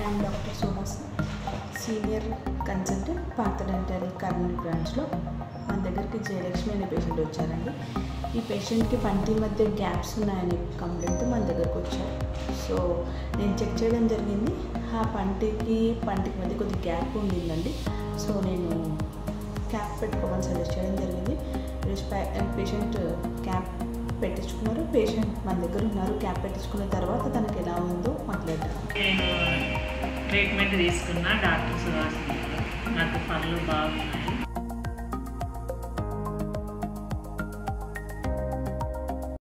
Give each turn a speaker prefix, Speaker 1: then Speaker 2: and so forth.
Speaker 1: I'm doctor Suhas senior consultant పాత dental Kurnool బ్రాంచ్లో మన దగ్గరికి జయలక్ష్మి అనే పేషెంట్ వచ్చారండి ఈ పేషెంట్కి పంటి మధ్య గ్యాప్స్ ఉన్నాయని కంప్లైంట్తో మన దగ్గరకు వచ్చారు సో నేను చెక్ చేయడం జరిగింది ఆ పంటికి పంటికి మధ్య కొద్ది గ్యాప్ ఉండిందండి సో నేను క్యాప్ పెట్టుకోమని సజెస్ట్ చేయడం జరిగింది పేషెంట్ క్యాప్ పెట్టించుకున్నారు పేషెంట్ మన దగ్గర ఉన్నారు క్యాప్ పెట్టించుకున్న తర్వాత తనకి ఎలా ఉందో మాట్లాడారు
Speaker 2: నేను ట్రీట్మెంట్ తీసుకున్నా డాక్టర్ సుహాస్ నాకు పనులు బాగున్నాయి